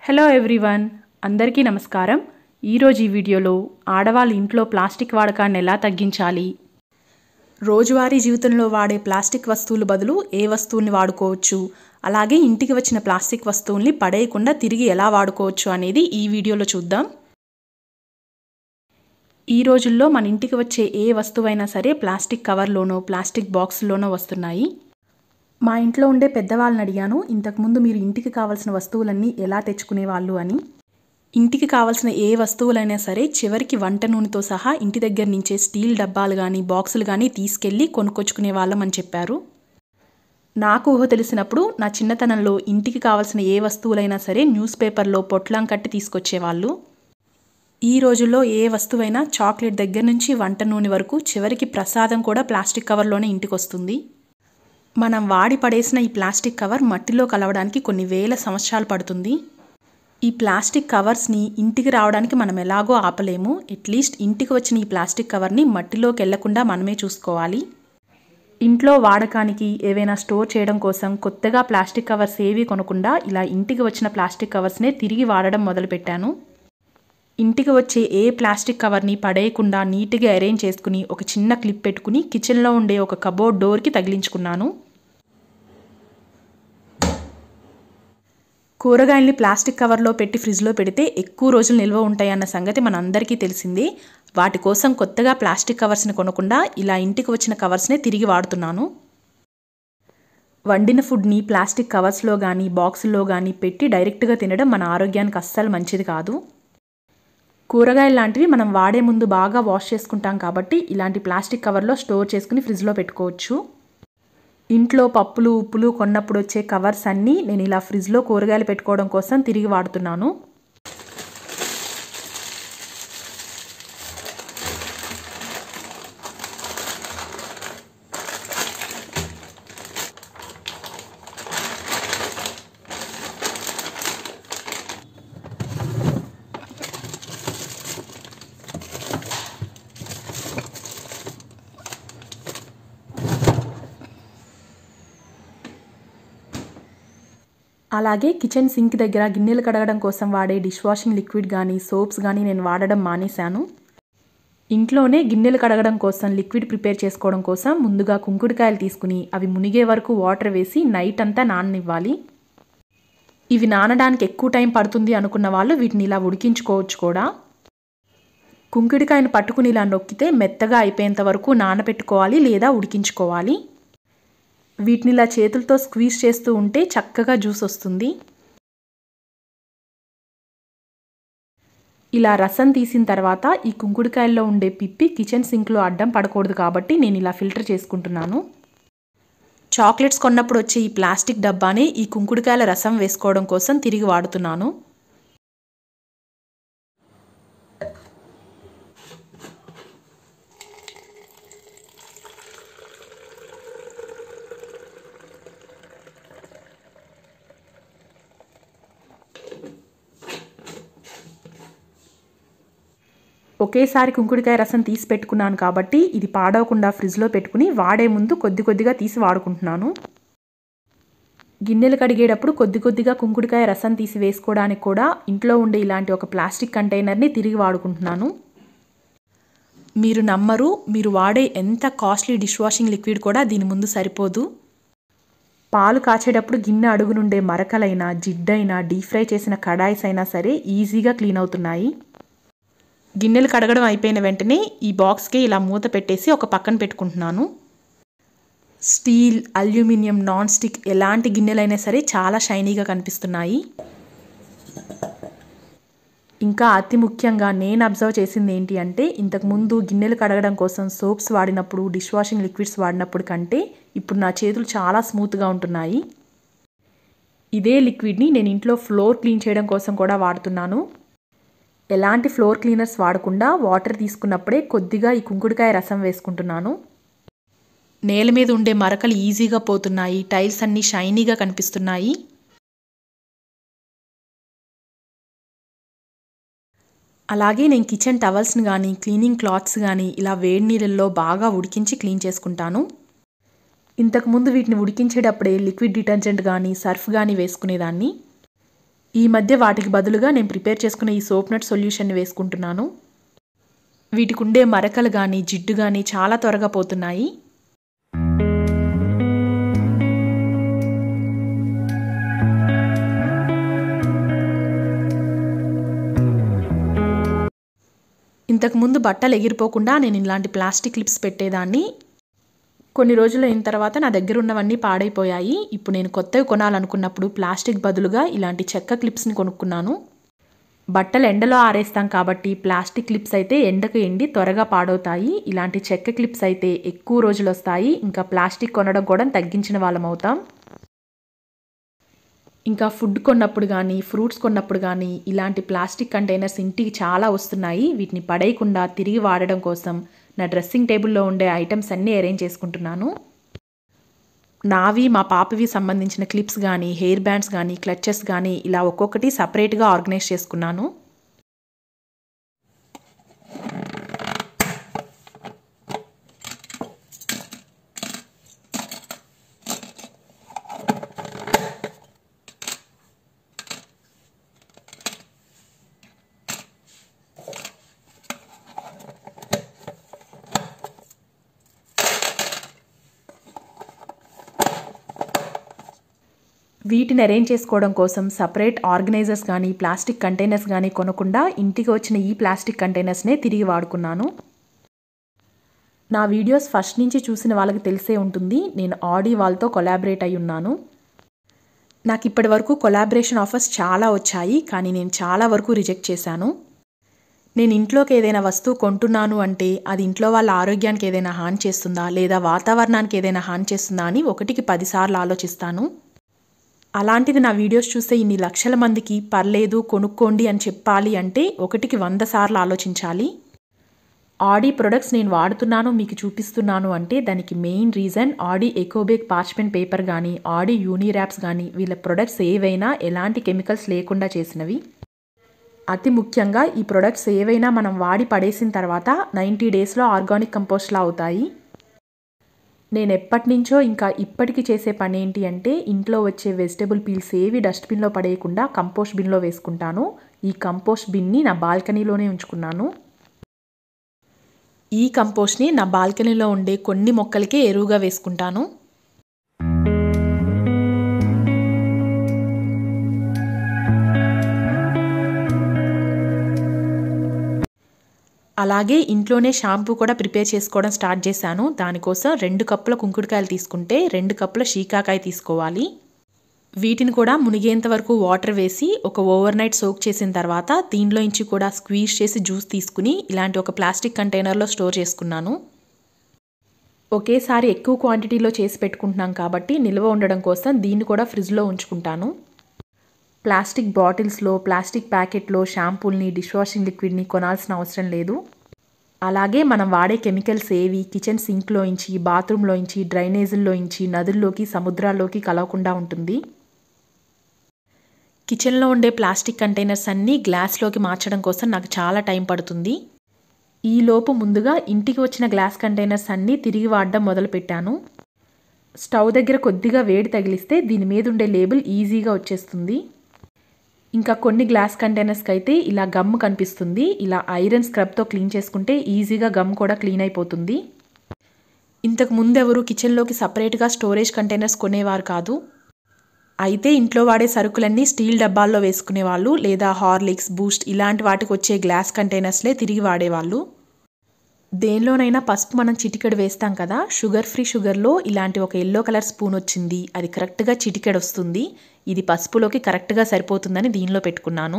hello everyone అందరికీ నమస్కారం ఈరోజు ఈ వీడియోలో ఆడవాళ్ళు ఇంట్లో ప్లాస్టిక్ వాడకాన్ని ఎలా తగ్గించాలి రోజువారీ జీవితంలో వాడే ప్లాస్టిక్ వస్తువులు బదులు ఏ వస్తువుల్ని వాడుకోవచ్చు అలాగే ఇంటికి వచ్చిన ప్లాస్టిక్ వస్తువుల్ని పడేయకుండా తిరిగి ఎలా వాడుకోవచ్చు అనేది ఈ వీడియోలో చూద్దాం ఈ రోజుల్లో మన ఇంటికి వచ్చే ఏ వస్తువైనా సరే ప్లాస్టిక్ కవర్లోనో ప్లాస్టిక్ బాక్స్లోనో వస్తున్నాయి మా ఇంట్లో ఉండే పెద్దవాళ్ళని అడిగాను ఇంతకుముందు మీరు ఇంటికి కావాల్సిన వస్తువులన్నీ ఎలా తెచ్చుకునేవాళ్ళు అని ఇంటికి కావాల్సిన ఏ వస్తువులైనా సరే చివరికి వంట నూనెతో సహా ఇంటి దగ్గర నుంచే స్టీల్ డబ్బాలు కానీ బాక్సులు కానీ తీసుకెళ్ళి కొనుక్కొచ్చుకునే వాళ్ళం అని చెప్పారు నాకు ఊహ తెలిసినప్పుడు నా చిన్నతనంలో ఇంటికి కావాల్సిన ఏ వస్తువులైనా సరే న్యూస్ పేపర్లో పొట్లం కట్టి తీసుకొచ్చేవాళ్ళు ఈ రోజుల్లో ఏ వస్తువైనా చాక్లెట్ దగ్గర నుంచి వంట నూనె వరకు చివరికి ప్రసాదం కూడా ప్లాస్టిక్ కవర్లోనే ఇంటికి వస్తుంది మనం వాడి పడేసిన ఈ ప్లాస్టిక్ కవర్ మట్టిలో కలవడానికి కొన్ని వేల సంవత్సరాలు పడుతుంది ఈ ప్లాస్టిక్ కవర్స్ని ఇంటికి రావడానికి మనం ఎలాగో ఆపలేము అట్లీస్ట్ ఇంటికి వచ్చిన ఈ ప్లాస్టిక్ కవర్ని మట్టిలోకి వెళ్లకుండా మనమే చూసుకోవాలి ఇంట్లో వాడకానికి ఏవైనా స్టోర్ చేయడం కోసం కొత్తగా ప్లాస్టిక్ కవర్స్ ఏవి కొనకుండా ఇలా ఇంటికి వచ్చిన ప్లాస్టిక్ కవర్స్నే తిరిగి వాడడం మొదలుపెట్టాను ఇంటికి వచ్చే ఏ ప్లాస్టిక్ కవర్ని పడేయకుండా నీట్గా అరేంజ్ చేసుకుని ఒక చిన్న క్లిప్ పెట్టుకుని కిచెన్లో ఉండే ఒక కబోర్డ్ డోర్కి తగిలించుకున్నాను కూరగాయల్ని ప్లాస్టిక్ కవర్లో పెట్టి ఫ్రిడ్జ్లో పెడితే ఎక్కువ రోజులు నిల్వ ఉంటాయన్న సంగతి మన అందరికీ తెలిసిందే వాటి కోసం కొత్తగా ప్లాస్టిక్ కవర్స్ని కొనకుండా ఇలా ఇంటికి వచ్చిన కవర్స్నే తిరిగి వాడుతున్నాను వండిన ఫుడ్ని ప్లాస్టిక్ కవర్స్లో కానీ బాక్సుల్లో కానీ పెట్టి డైరెక్ట్గా తినడం మన ఆరోగ్యానికి అస్సలు మంచిది కాదు కూరగాయలు లాంటివి మనం వాడే ముందు బాగా వాష్ చేసుకుంటాం కాబట్టి ఇలాంటి ప్లాస్టిక్ కవర్లో స్టోర్ చేసుకుని ఫ్రిడ్జ్లో పెట్టుకోవచ్చు ఇంట్లో పప్పులు ఉప్పులు కొన్నప్పుడు వచ్చే కవర్స్ అన్నీ నేను ఇలా ఫ్రిడ్జ్లో కూరగాయలు పెట్టుకోవడం కోసం తిరిగి వాడుతున్నాను అలాగే కిచెన్ సింక్ దగ్గర గిన్నెలు కడగడం కోసం వాడే డిష్ వాషింగ్ లిక్విడ్ కానీ సోప్స్ కానీ నేను వాడడం మానేశాను ఇంట్లోనే గిన్నెలు కడగడం కోసం లిక్విడ్ ప్రిపేర్ చేసుకోవడం కోసం ముందుగా కుంకుడుకాయలు తీసుకుని అవి మునిగే వరకు వాటర్ వేసి నైట్ అంతా నాననివ్వాలి ఇవి నానడానికి ఎక్కువ టైం పడుతుంది అనుకున్న వాళ్ళు వీటిని ఇలా ఉడికించుకోవచ్చు కూడా కుంకుడికాయను పట్టుకుని ఇలా నొక్కితే మెత్తగా అయిపోయేంత వరకు నానబెట్టుకోవాలి లేదా ఉడికించుకోవాలి వీటిని ఇలా చేతులతో స్క్వీజ్ చేస్తూ ఉంటే చక్కగా జ్యూస్ వస్తుంది ఇలా రసం తీసిన తర్వాత ఈ కుంకుడుకాయల్లో ఉండే పిప్పి కిచెన్ సింక్లో అడ్డం పడకూడదు కాబట్టి నేను ఇలా ఫిల్టర్ చేసుకుంటున్నాను చాక్లెట్స్ కొన్నప్పుడు వచ్చే ఈ ప్లాస్టిక్ డబ్బానే ఈ కుంకుడుకాయల రసం వేసుకోవడం కోసం తిరిగి వాడుతున్నాను ఒకేసారి కుంకుడికాయ రసం తీసి పెట్టుకున్నాను కాబట్టి ఇది పాడవకుండా ఫ్రిడ్జ్లో పెట్టుకుని వాడే ముందు కొద్ది కొద్దిగా తీసి వాడుకుంటున్నాను గిన్నెలు కడిగేటప్పుడు కొద్ది కొద్దిగా కుంకుడికాయ రసం తీసి వేసుకోవడానికి కూడా ఇంట్లో ఉండే ఇలాంటి ఒక ప్లాస్టిక్ కంటైనర్ని తిరిగి వాడుకుంటున్నాను మీరు నమ్మరు మీరు వాడే ఎంత కాస్ట్లీ డిష్ వాషింగ్ లిక్విడ్ కూడా దీని ముందు సరిపోదు పాలు కాచేటప్పుడు గిన్నె అడుగు నుండే మరకలైనా జిడ్డైనా డీప్ ఫ్రై చేసిన కడాయిస్ అయినా సరే ఈజీగా క్లీన్ అవుతున్నాయి గిన్నెలు కడగడం అయిపోయిన వెంటనే ఈ బాక్స్కి ఇలా మూత పెట్టేసి ఒక పక్కన పెట్టుకుంటున్నాను స్టీల్ అల్యూమినియం నాన్ స్టిక్ ఎలాంటి గిన్నెలైనా సరే చాలా షైనీగా కనిపిస్తున్నాయి ఇంకా అతి ముఖ్యంగా నేను అబ్జర్వ్ చేసింది ఏంటి అంటే ఇంతకుముందు గిన్నెలు కడగడం కోసం సోప్స్ వాడినప్పుడు డిష్ వాషింగ్ లిక్విడ్స్ వాడినప్పుడు కంటే ఇప్పుడు నా చేతులు చాలా స్మూత్గా ఉంటున్నాయి ఇదే లిక్విడ్ని నేను ఇంట్లో ఫ్లోర్ క్లీన్ చేయడం కోసం కూడా వాడుతున్నాను ఎలాంటి ఫ్లోర్ క్లీనర్స్ వాడకుండా వాటర్ తీసుకున్నప్పుడే కొద్దిగా ఈ కుంకుడుకాయ రసం వేసుకుంటున్నాను నేల మీద ఉండే మరకలు ఈజీగా పోతున్నాయి టైల్స్ అన్నీ షైనీగా కనిపిస్తున్నాయి అలాగే నేను కిచెన్ టవల్స్ని కానీ క్లీనింగ్ క్లాత్స్ కానీ ఇలా వేడి నీళ్ళల్లో బాగా ఉడికించి క్లీన్ చేసుకుంటాను ఇంతకుముందు వీటిని ఉడికించేటప్పుడే లిక్విడ్ డిటర్జెంట్ కానీ సర్ఫ్ కానీ వేసుకునేదాన్ని ఈ మధ్య వాటికి బదులుగా నేను ప్రిపేర్ చేసుకున్న ఈ సోప్ నట్ సొల్యూషన్ని వేసుకుంటున్నాను వీటికి ఉండే మరకలు కానీ జిడ్డు కానీ చాలా త్వరగా పోతున్నాయి ఇంతకుముందు బట్టలు ఎగిరిపోకుండా నేను ఇలాంటి ప్లాస్టిక్ క్లిప్స్ పెట్టేదాన్ని కొన్ని రోజులు అయిన తర్వాత నా దగ్గర ఉన్నవన్నీ పాడైపోయాయి ఇప్పుడు నేను కొత్తవి కొనాలనుకున్నప్పుడు ప్లాస్టిక్ బదులుగా ఇలాంటి చెక్క క్లిప్స్ని కొనుక్కున్నాను బట్టలు ఎండలో ఆరేస్తాం కాబట్టి ప్లాస్టిక్ క్లిప్స్ అయితే ఎండకు ఎండి త్వరగా పాడవుతాయి ఇలాంటి చెక్క క్లిప్స్ అయితే ఎక్కువ రోజులు వస్తాయి ఇంకా ప్లాస్టిక్ కొనడం కూడా తగ్గించిన వాళ్ళం అవుతాం ఇంకా ఫుడ్ కొన్నప్పుడు కానీ ఫ్రూట్స్ కొన్నప్పుడు కానీ ఇలాంటి ప్లాస్టిక్ కంటైనర్స్ ఇంటికి చాలా వస్తున్నాయి వీటిని పడేయకుండా తిరిగి వాడడం కోసం నా డ్రెస్సింగ్ టేబుల్లో ఉండే ఐటమ్స్ అన్నీ అరేంజ్ చేసుకుంటున్నాను నావి మా పాపవి సంబంధించిన క్లిప్స్ కానీ హెయిర్ బ్యాండ్స్ కానీ క్లచెస్ కానీ ఇలా ఒక్కొక్కటి సపరేట్గా ఆర్గనైజ్ చేసుకున్నాను వీటిని అరేంజ్ చేసుకోవడం కోసం సపరేట్ ఆర్గనైజర్స్ కానీ ప్లాస్టిక్ కంటైనర్స్ కానీ కొనకుండా ఇంటికి వచ్చిన ఈ ప్లాస్టిక్ కంటైనర్స్నే తిరిగి వాడుకున్నాను నా వీడియోస్ ఫస్ట్ నుంచి చూసిన వాళ్ళకి తెలిసే ఉంటుంది నేను ఆడి వాళ్ళతో కొలాబరేట్ అయి ఉన్నాను నాకు ఇప్పటి వరకు కొలాబరేషన్ ఆఫర్స్ చాలా వచ్చాయి కానీ నేను చాలా వరకు రిజెక్ట్ చేశాను నేను ఇంట్లోకి ఏదైనా వస్తువు కొంటున్నాను అంటే అది ఇంట్లో వాళ్ళ ఆరోగ్యానికి ఏదైనా హాని చేస్తుందా లేదా వాతావరణానికి ఏదైనా హాని చేస్తుందా అని ఒకటికి పదిసార్లు ఆలోచిస్తాను అలాంటిది నా వీడియోస్ చూస్తే ఇన్ని లక్షల మందికి పర్లేదు కొనుక్కోండి అని చెప్పాలి అంటే ఒకటికి వంద సార్లు ఆలోచించాలి ఆడీ ప్రొడక్ట్స్ నేను వాడుతున్నాను మీకు చూపిస్తున్నాను అంటే దానికి మెయిన్ రీజన్ ఆడీ ఎకోబేక్ పార్చ్మెంట్ పేపర్ కానీ ఆడీ యూనిరాప్స్ కానీ వీళ్ళ ప్రొడక్ట్స్ ఏవైనా ఎలాంటి కెమికల్స్ లేకుండా చేసినవి అతి ముఖ్యంగా ఈ ప్రొడక్ట్స్ ఏవైనా మనం వాడి పడేసిన తర్వాత నైంటీ డేస్లో ఆర్గానిక్ కంపోస్ట్లా అవుతాయి నేను ఎప్పటి నుంచో ఇంకా ఇప్పటికి చేసే పని ఏంటి అంటే ఇంట్లో వచ్చే వెజిటబుల్ పీల్స్ ఏవి డస్ట్బిన్లో పడేయకుండా కంపోస్ట్ బిన్లో వేసుకుంటాను ఈ కంపోస్ట్ బిన్ని నా బాల్కనీలోనే ఉంచుకున్నాను ఈ కంపోస్ట్ని నా బాల్కనీలో ఉండే కొన్ని మొక్కలకే ఎరువుగా వేసుకుంటాను అలాగే ఇంట్లోనే షాంపూ కూడా ప్రిపేర్ చేసుకోవడం స్టార్ట్ చేశాను దానికోసం రెండు కప్పుల కుంకుడుకాయలు తీసుకుంటే రెండు కప్పుల షీకాకాయ తీసుకోవాలి వీటిని కూడా మునిగేంత వరకు వాటర్ వేసి ఒక ఓవర్ నైట్ సోక్ చేసిన తర్వాత దీనిలో నుంచి కూడా స్క్వీజ్ చేసి జ్యూస్ తీసుకుని ఇలాంటి ఒక ప్లాస్టిక్ కంటైనర్లో స్టోర్ చేసుకున్నాను ఒకేసారి ఎక్కువ క్వాంటిటీలో చేసి పెట్టుకుంటున్నాం కాబట్టి నిల్వ ఉండడం కోసం దీన్ని కూడా ఫ్రిడ్జ్లో ఉంచుకుంటాను ప్లాస్టిక్ బాటిల్స్లో ప్లాస్టిక్ ప్యాకెట్లో షాంపూల్ని డిష్ వాషింగ్ లిక్విడ్ని కొనాల్సిన అవసరం లేదు అలాగే మనం వాడే కెమికల్స్ ఏవి కిచెన్ సింక్లోంచి బాత్రూంలోంచి డ్రైనేజుల్లోంచి నదుల్లోకి సముద్రాల్లోకి కలవకుండా ఉంటుంది కిచెన్లో ఉండే ప్లాస్టిక్ కంటైనర్స్ అన్నీ గ్లాస్లోకి మార్చడం కోసం నాకు చాలా టైం పడుతుంది ఈలోపు ముందుగా ఇంటికి వచ్చిన గ్లాస్ కంటైనర్స్ అన్నీ తిరిగి వాడడం మొదలుపెట్టాను స్టవ్ దగ్గర కొద్దిగా వేడి తగిలిస్తే దీని మీద ఉండే లేబుల్ ఈజీగా వచ్చేస్తుంది ఇంకా కొన్ని గ్లాస్ కంటైనర్స్కి అయితే ఇలా గమ్ కనిపిస్తుంది ఇలా ఐరన్ స్క్రబ్తో క్లీన్ చేసుకుంటే ఈజీగా గమ్ కూడా క్లీన్ అయిపోతుంది ఇంతకు ముందు ఎవరు కిచెన్లోకి సపరేట్గా స్టోరేజ్ కంటైనర్స్ కొనేవారు కాదు అయితే ఇంట్లో వాడే సరుకులన్నీ స్టీల్ డబ్బాల్లో వేసుకునేవాళ్ళు లేదా హార్లిక్స్ బూస్ట్ ఇలాంటి వాటికి వచ్చే గ్లాస్ కంటైనర్స్లే తిరిగి వాడేవాళ్ళు దేనిలోనైనా పసుపు మనం చిటికెడు వేస్తాం కదా షుగర్ ఫ్రీ షుగర్లో ఇలాంటి ఒక ఎల్లో కలర్ స్పూన్ వచ్చింది అది కరెక్ట్గా చిటికెడు వస్తుంది ఇది పసుపులోకి కరెక్ట్గా సరిపోతుందని దీనిలో పెట్టుకున్నాను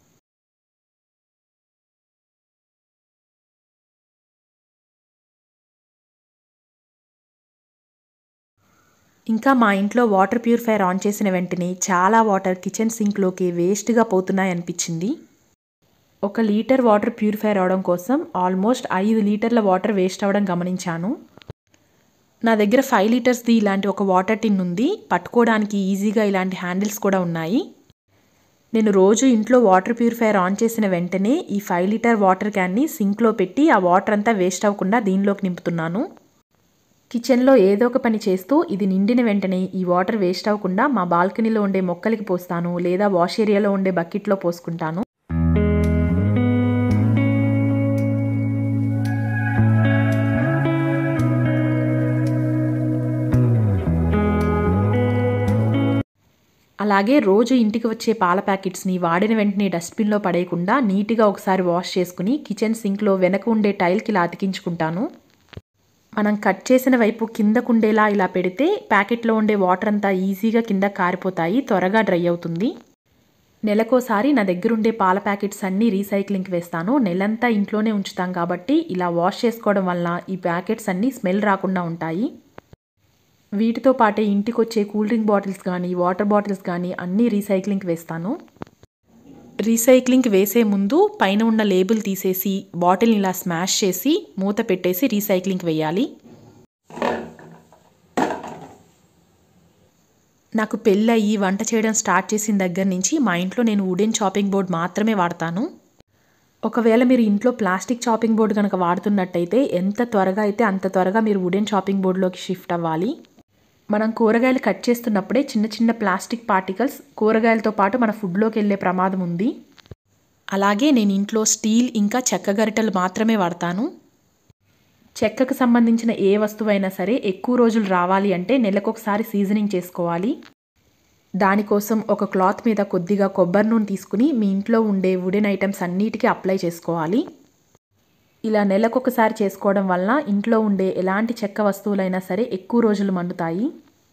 ఇంకా మా ఇంట్లో వాటర్ ప్యూరిఫైయర్ ఆన్ చేసిన వెంటనే చాలా వాటర్ కిచెన్ సింక్లోకి వేస్ట్గా పోతున్నాయి అనిపించింది ఒక లీటర్ వాటర్ ప్యూరిఫైర్ అవడం కోసం ఆల్మోస్ట్ ఐదు లీటర్ల వాటర్ వేస్ట్ అవ్వడం గమనించాను నా దగ్గర ఫైవ్ లీటర్స్ది ఇలాంటి ఒక వాటర్ టిన్ ఉంది పట్టుకోవడానికి ఈజీగా ఇలాంటి హ్యాండిల్స్ కూడా ఉన్నాయి నేను రోజు ఇంట్లో వాటర్ ప్యూరిఫైయర్ ఆన్ చేసిన వెంటనే ఈ ఫైవ్ లీటర్ వాటర్ క్యాన్ని సింక్లో పెట్టి ఆ వాటర్ అంతా వేస్ట్ అవ్వకుండా దీనిలోకి నింపుతున్నాను కిచెన్లో ఏదో ఒక పని చేస్తూ ఇది నిండిన వెంటనే ఈ వాటర్ వేస్ట్ అవ్వకుండా మా బాల్కనీలో ఉండే మొక్కలకి పోస్తాను లేదా వాష్ ఏరియాలో ఉండే బకెట్లో పోసుకుంటాను అలాగే రోజు ఇంటికి వచ్చే పాల ప్యాకెట్స్ని వాడిన వెంటనే డస్ట్బిన్లో పడేయకుండా నీట్గా ఒకసారి వాష్ చేసుకుని కిచెన్ సింక్లో వెనక ఉండే టైల్కి ఇలా అతికించుకుంటాను మనం కట్ చేసిన వైపు కిందకుండేలా ఇలా పెడితే ప్యాకెట్లో ఉండే వాటర్ అంతా ఈజీగా కింద కారిపోతాయి త్వరగా డ్రై అవుతుంది నెలకోసారి నా దగ్గర ఉండే పాల ప్యాకెట్స్ అన్నీ రీసైక్లింగ్కి వేస్తాను నెలంతా ఇంట్లోనే ఉంచుతాం కాబట్టి ఇలా వాష్ చేసుకోవడం వల్ల ఈ ప్యాకెట్స్ అన్నీ స్మెల్ రాకుండా ఉంటాయి వీటితో పాటే ఇంటికి వచ్చే కూల్ డ్రింక్ బాటిల్స్ కానీ వాటర్ బాటిల్స్ కానీ అన్నీ రీసైక్లింగ్కి వేస్తాను రీసైక్లింగ్కి వేసే ముందు పైన ఉన్న లేబుల్ తీసేసి బాటిల్ని ఇలా స్మాష్ చేసి మూత పెట్టేసి రీసైక్లింగ్కి వేయాలి నాకు పెళ్ళయి వంట చేయడం స్టార్ట్ చేసిన దగ్గర నుంచి మా ఇంట్లో నేను వుడెన్ చాపింగ్ బోర్డ్ మాత్రమే వాడతాను ఒకవేళ మీరు ఇంట్లో ప్లాస్టిక్ చాపింగ్ బోర్డు కనుక వాడుతున్నట్టయితే ఎంత త్వరగా అయితే అంత త్వరగా మీరు వుడెన్ చాపింగ్ బోర్డులోకి షిఫ్ట్ అవ్వాలి మనం కూరగాయలు కట్ చేస్తున్నప్పుడే చిన్న చిన్న ప్లాస్టిక్ పార్టికల్స్ కూరగాయలతో పాటు మన ఫుడ్లోకి వెళ్ళే ప్రమాదం ఉంది అలాగే నేను ఇంట్లో స్టీల్ ఇంకా చెక్క గరిటెలు మాత్రమే వాడతాను చెక్కకు సంబంధించిన ఏ వస్తువైనా సరే ఎక్కువ రోజులు రావాలి అంటే నెలకొకసారి సీజనింగ్ చేసుకోవాలి దానికోసం ఒక క్లాత్ మీద కొద్దిగా కొబ్బరి నూనె తీసుకుని మీ ఇంట్లో ఉండే వుడెన్ ఐటమ్స్ అన్నిటికీ అప్లై చేసుకోవాలి ఇలా నెలకొకసారి చేసుకోవడం వలన ఇంట్లో ఉండే ఎలాంటి చెక్క వస్తువులైనా సరే ఎక్కువ రోజులు మండుతాయి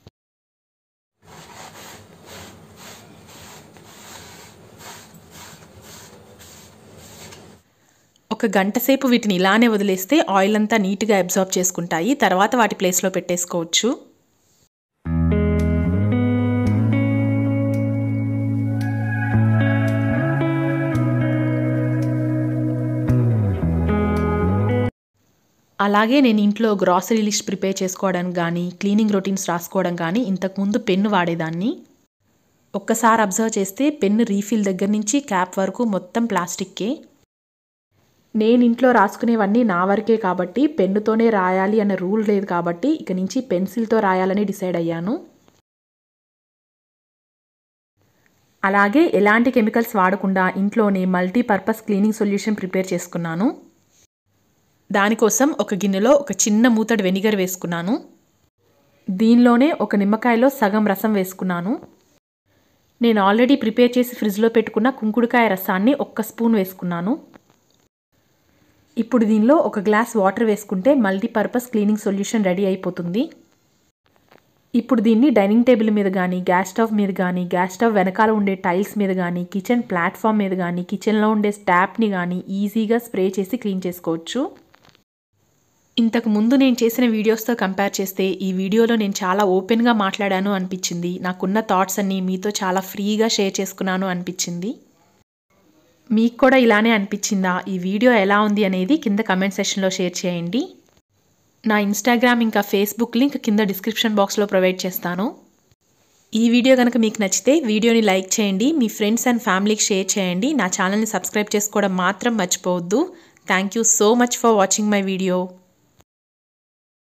ఒక గంట సేపు వీటిని ఇలానే వదిలేస్తే ఆయిల్ అంతా నీట్గా అబ్జార్బ్ చేసుకుంటాయి తర్వాత వాటి ప్లేస్లో పెట్టేసుకోవచ్చు అలాగే నేను ఇంట్లో గ్రాసరీ లిస్ట్ ప్రిపేర్ చేసుకోవడానికి కానీ క్లీనింగ్ రొటీన్స్ రాసుకోవడం కానీ ఇంతకుముందు పెన్ను వాడేదాన్ని ఒక్కసారి అబ్జర్వ్ చేస్తే పెన్ను రీఫిల్ దగ్గర నుంచి క్యాప్ వరకు మొత్తం ప్లాస్టిక్కే నేను ఇంట్లో రాసుకునేవన్నీ నా వరకే కాబట్టి పెన్నుతోనే రాయాలి అన్న రూల్ లేదు కాబట్టి ఇక నుంచి పెన్సిల్తో రాయాలని డిసైడ్ అయ్యాను అలాగే ఎలాంటి కెమికల్స్ వాడకుండా ఇంట్లోనే మల్టీపర్పస్ క్లీనింగ్ సొల్యూషన్ ప్రిపేర్ చేసుకున్నాను దానికోసం ఒక గిన్నెలో ఒక చిన్న మూతడు వెనిగర్ వేసుకున్నాను దీనిలోనే ఒక నిమ్మకాయలో సగం రసం వేసుకున్నాను నేను ఆల్రెడీ ప్రిపేర్ చేసి ఫ్రిడ్జ్లో పెట్టుకున్న కుంకుడుకాయ రసాన్ని ఒక్క స్పూన్ వేసుకున్నాను ఇప్పుడు దీనిలో ఒక గ్లాస్ వాటర్ వేసుకుంటే మల్టీపర్పస్ క్లీనింగ్ సొల్యూషన్ రెడీ అయిపోతుంది ఇప్పుడు దీన్ని డైనింగ్ టేబుల్ మీద కానీ గ్యాస్ స్టవ్ మీద కానీ గ్యాస్ స్టవ్ వెనకాల ఉండే టైల్స్ మీద కానీ కిచెన్ ప్లాట్ఫామ్ మీద కానీ కిచెన్లో ఉండే స్టాప్ని కానీ ఈజీగా స్ప్రే చేసి క్లీన్ చేసుకోవచ్చు ఇంతకు ముందు నేను చేసిన వీడియోస్తో కంపేర్ చేస్తే ఈ వీడియోలో నేను చాలా ఓపెన్గా మాట్లాడాను అనిపించింది నాకున్న థాట్స్ అన్నీ మీతో చాలా ఫ్రీగా షేర్ చేసుకున్నాను అనిపించింది మీకు కూడా ఇలానే అనిపించిందా ఈ వీడియో ఎలా ఉంది అనేది కింద కమెంట్ సెషన్లో షేర్ చేయండి నా ఇన్స్టాగ్రామ్ ఇంకా ఫేస్బుక్ లింక్ కింద డిస్క్రిప్షన్ బాక్స్లో ప్రొవైడ్ చేస్తాను ఈ వీడియో కనుక మీకు నచ్చితే వీడియోని లైక్ చేయండి మీ ఫ్రెండ్స్ అండ్ ఫ్యామిలీకి షేర్ చేయండి నా ఛానల్ని సబ్స్క్రైబ్ చేసుకోవడం మాత్రం మర్చిపోవద్దు thank you so much for watching my video